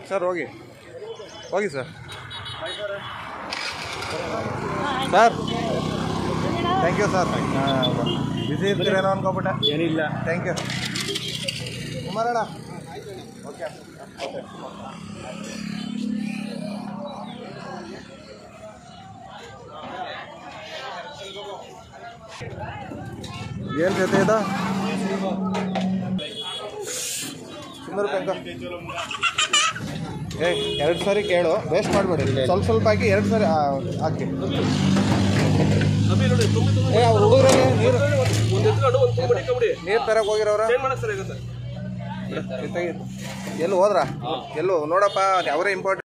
sir ಹೋಗಿ ಹೋಗಿ sir sir thank you sir busy ಇರ್ತೀರೇನೋ ಅನ್ಕೊಬಿಟ್ಟೆ ಏನಿಲ್ಲ ಥ್ಯಾಂಕ್ ಯು ಕುಮಾರಣ್ಣ ಓಕೆ ಓಕೆ ಏನು ಜೊತೆ ಇದು ಸುಮ್ಮನೆ ರೂಪಾಯಿ ಏ ಎರಡು ಸಾರಿ ಕೇಳು ವೇಸ್ಟ್ ಮಾಡಬೇಡಿ ಸ್ವಲ್ಪ ಸ್ವಲ್ಪ ಹಾಕಿ ಎರಡು ಸಾರಿ ಆ, ಹಾಕಿ ಏ ಅವ್ರು ಹುಡುಗರಲ್ಲಿ ನೀರು ನೀರು ತರಕ್ಕೆ ಹೋಗಿರೋರ ಎಲ್ಲಿ ಹೋದ್ರ ಎಲ್ಲೂ ನೋಡಪ್ಪ ಅವರೇ ಇಂಪಾರ್ಟೆಂಟ್